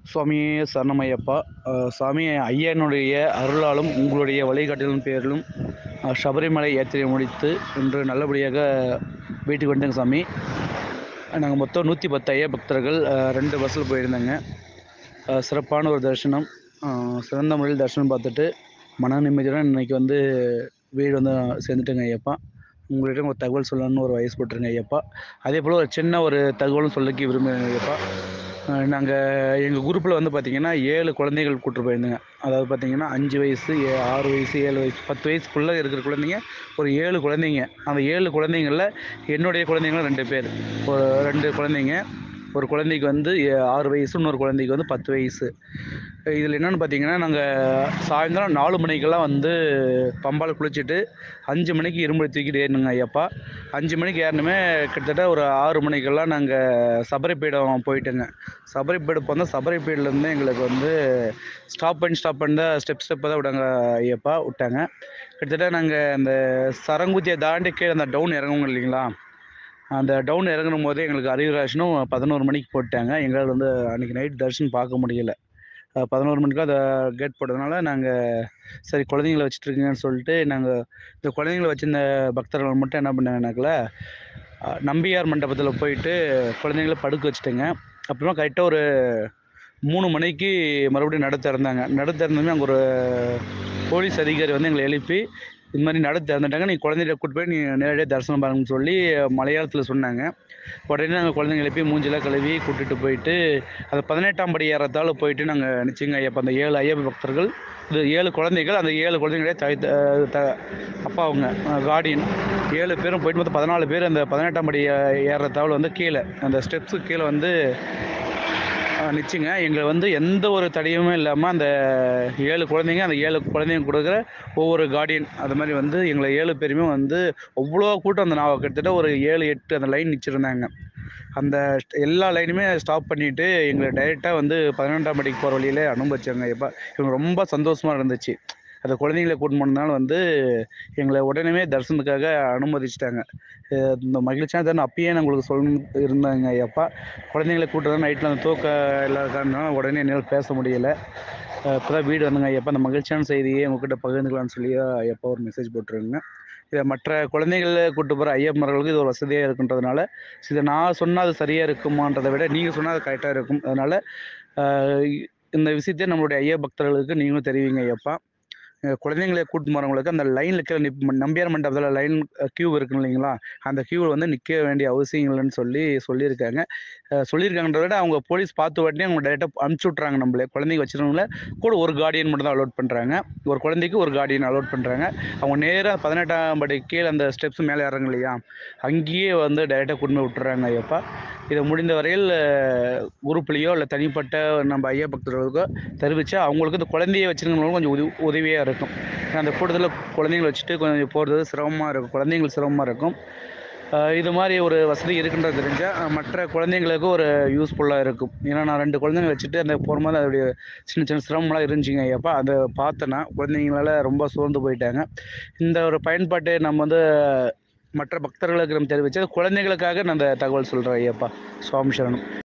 சுவாமியே சரணமையப்பா அஹ் சாமி ஐயனுடைய அருளாலும் உங்களுடைய வழிகாட்டுதலின் பேரிலும் அஹ் சபரிமலை யாத்திரை முடித்து இன்று நல்லபடியாக வீட்டுக்கு வந்துட்டேங்க சாமி நாங்கள் மொத்தம் நூற்றி பத்து ஐயா பக்தர்கள் அஹ் ரெண்டு பஸ்ஸில் போயிருந்தேங்க அஹ் சிறப்பான ஒரு தரிசனம் அஹ் சிறந்த முறையில் தரிசனம் பார்த்துட்டு மன நிம்மதியுடன் இன்னைக்கு வந்து வீடு வந்து சேர்ந்துட்டேங்க ஐயப்பா உங்களிடம் ஒரு தகவல் சொல்லணும்னு ஒரு வயசு போட்டுருங்க ஐயப்பா அதே போல் ஒரு சின்ன ஒரு தகவலும் சொல்லிக்க விரும்புகிறேன் ஐயப்பா நாங்கள் எங்கள் குரூப்பில் வந்து பார்த்திங்கன்னா ஏழு குழந்தைகள் கூட்டு போயிருந்தோங்க அதாவது பார்த்திங்கன்னா அஞ்சு வயசு ஏ- ஆறு வயசு ஏழு வயசு பத்து வயசுக்குள்ளே இருக்கிற குழந்தைங்க ஒரு ஏழு குழந்தைங்க அந்த ஏழு குழந்தைங்களில் என்னுடைய குழந்தைங்களும் ரெண்டு பேர் ஒரு ரெண்டு குழந்தைங்க ஒரு குழந்தைக்கு வந்து ஏ- ஆறு வயசு இன்னொரு குழந்தைக்கு வந்து பத்து வயசு இதில் என்னென்னு பார்த்தீங்கன்னா நாங்கள் சாயந்தரம் நாலு மணிக்கெல்லாம் வந்து பம்பால் குளிச்சுட்டு அஞ்சு மணிக்கு இரும்பு தூக்கிட்டு ஏறணுங்க ஐயப்பா அஞ்சு மணிக்கு ஏறணுமே கிட்டத்தட்ட ஒரு ஆறு மணிக்கெல்லாம் நாங்கள் சபரிப்பீடம் போயிட்டோங்க சபரிப்பீடம் போனால் சபரிப்பீடலேருந்து எங்களுக்கு வந்து ஸ்டாப் பண்ணி ஸ்டாப் பண்ணி தான் ஸ்டெப் ஸ்டெப்பாக தான் விட்டாங்க ஐயப்பா விட்டாங்க கிட்டத்தட்ட நாங்கள் அந்த சரங்குத்தியை தாண்டி கீழே அந்த டவுன் இறங்குவோங்க இல்லைங்களா அந்த டவுன் இறங்கணும் போதே எங்களுக்கு அறிவுராசனும் பதினோரு மணிக்கு போட்டாங்க எங்களால் வந்து அன்றைக்கி நைட் தரிசனம் பார்க்க முடியல அஹ் பதினோரு மணிக்கு அந்த கேட் போட்டதுனால நாங்கள் சரி குழந்தைங்கள வச்சுட்டு இருக்கீங்கன்னு சொல்லிட்டு நாங்கள் இந்த குழந்தைங்கள வச்சிருந்த பக்தர்கள் மட்டும் என்ன பண்ணாங்கனாக்கல அஹ் நம்பியார் மண்டபத்தில் போயிட்டு குழந்தைங்கள படுக்க வச்சுட்டேங்க அப்புறமா கரெக்டாக ஒரு மூணு மணிக்கு மறுபடியும் நட திறந்தாங்க நட திறந்ததுமே அங்கே ஒரு போலீஸ் அதிகாரி வந்து எங்களை எழுப்பி இது மாதிரி நட திறந்துட்டாங்க நீ குழந்தைய கூட்டு போய் நீ நேரடியாக தரிசனம் பாருங்கன்னு சொல்லி மலையாளத்தில் சொன்னாங்க உடனே நாங்கள் குழந்தைங்க எழுப்பி மூஞ்சிலாம் கழுவி கூட்டிகிட்டு போயிட்டு அந்த பதினெட்டாம் படி ஏறத்தால போயிட்டு நாங்கள் நிச்சயங்க ஐயப்பா அந்த ஏழு ஐயப்ப பக்தர்கள் இது ஏழு குழந்தைகள் அந்த ஏழு குழந்தைங்களே தாய் த த அப்பா அவங்க கார்டியன் ஏழு பேரும் போயிட்டு மொத்தம் பதினாலு பேர் அந்த பதினெட்டாம் படி ஏ- ஏறத்தாவில் வந்து கீழே அந்த ஸ்டெப்ஸுக்கு கீழே வந்து ஆஹ் நிச்சயங்க எங்களை வந்து எந்த ஒரு தடையுமே இல்லாமல் அந்த ஏழு குழந்தைங்க அந்த ஏழு குழந்தைங்க கொடுக்குற ஒவ்வொரு கார்டியன் அது மாதிரி வந்து எங்களை ஏழு பேருமே வந்து அவ்வளோ கூட்டம் அந்த நான் கிட்டத்தட்ட ஒரு ஏழு எட்டு அந்த லைன் நிச்சிருந்தாங்க அந்த st- எல்லா லைனுமே ஸ்டாப் பண்ணிவிட்டு எங்களை டைரெக்டாக வந்து பதினெண்டாம் படிக்கு போகிற வழியிலே அனுபவிச்சாங்க எப்போ இவங்க ரொம்ப சந்தோஷமாக இருந்துச்சு அந்த குழந்தைங்களை கூட்டிட்டு போனதுனால வந்து எங்களை உடனே தரிசனத்துக்காக அனுமதிச்சிட்டாங்க அஹ் இந்த மகிழ்ச்சியான தருணம் அப்பயே நான் உங்களுக்கு சொல்லணும் இருந்தாங்க ஐயப்பா குழந்தைங்களை கூட்டுறது நைட்டில் அந்த தூக்க இல்லாத காரணம் உடனே என்னால் பேச முடியலை இப்போ தான் வீடு வந்துங்க ஐயப்பா அந்த மகிழ்ச்சியான செய்தியை உங்ககிட்ட பகிர்ந்துக்கலாம்னு சொல்லி ஐயப்பா ஒரு மெசேஜ் போட்டுருங்க இதை மற்ற குழந்தைகளை கூட்டு போகிற ஐயப்பர்களுக்கு இது ஒரு வசதியாக இருக்குன்றதுனால இதை நான் சொன்னால் அது சரியாக இருக்குமான்றதை விட நீங்கள் சொன்னால் அது கரெக்டாக இருக்கும் அதனால் இந்த விஷயத்தை நம்மளுடைய ஐயா பக்தர்களுக்கு நீங்களும் தெரிவிங்க ஐயப்பா அஹ் குழந்தைங்களை கூட்டு போகிறவங்களுக்கு அந்த லைனில் கீழே நிப் நம்பியார் மண்டபத்தில் லைன் கியூ இருக்கு இல்லைங்களா அந்த கியூவில் வந்து நிற்க வேண்டிய அவசியம் இல்லைன்னு சொல்லி சொல்லியிருக்காங்க அஹ் சொல்லியிருக்காங்கன்றத விட அவங்க போலீஸ் பார்த்து உடனே அவங்க டைரெக்டாக அனுப்பிச்சி விட்றாங்க நம்மளே குழந்தைங்க வச்சுருவங்கள கூட ஒரு கார்டியன் மட்டும் தான் அலோட் பண்ணுறாங்க ஒரு குழந்தைக்கு ஒரு கார்டியன் அலோட் பண்ணுறாங்க அவங்க நேராக பதினெட்டாம் படி கீழே அந்த ஸ்டெப்ஸ் மேலே இறங்க இல்லையா அங்கேயே வந்து டைரெக்டாக கொண்டு போய் விட்டுறாங்க ஐயப்பா இதை முடிந்த வரையில் குரூப்லேயோ இல்லை தனிப்பட்ட நம்ம ஐயா பக்தர்களுக்கோ தெரிவித்தா அவங்களுக்கு இந்த குழந்தைய வச்சுருக்கவங்களுக்கும் கொஞ்சம் உதவி உதவியாக இருக்கும் ஏன்னா அந்த கூட்டத்தில் குழந்தைங்களை வச்சுட்டு கொஞ்சம் போகிறது சிரமமாக இருக்கும் குழந்தைங்களுக்கு சிரமமாக இருக்கும் ஆஹ் இது மாதிரி ஒரு வசதி இருக்குன்றது தெரிஞ்சால் மற்ற குழந்தைங்களுக்கும் ஒரு யூஸ்ஃபுல்லாக இருக்கும் ஏன்னா நான் ரெண்டு குழந்தைங்க வச்சுட்டு அந்த போகும்போது அதோடைய சின்ன சின்ன சிரமம்லாம் இருந்துச்சுங்க ஐயப்பா அதை பார்த்தேன்னா குழந்தைங்களால ரொம்ப சோர்ந்து போயிட்டாங்க இந்த ஒரு பயன்பாட்டை நம்ம வந்து மற்ற பக்தர்களுக்கு நம்ம தெரிவித்து குழந்தைகளுக்காக நான் அந்த தகவல் சொல்கிறேன் ஐயப்பா சுவாமி சரணம்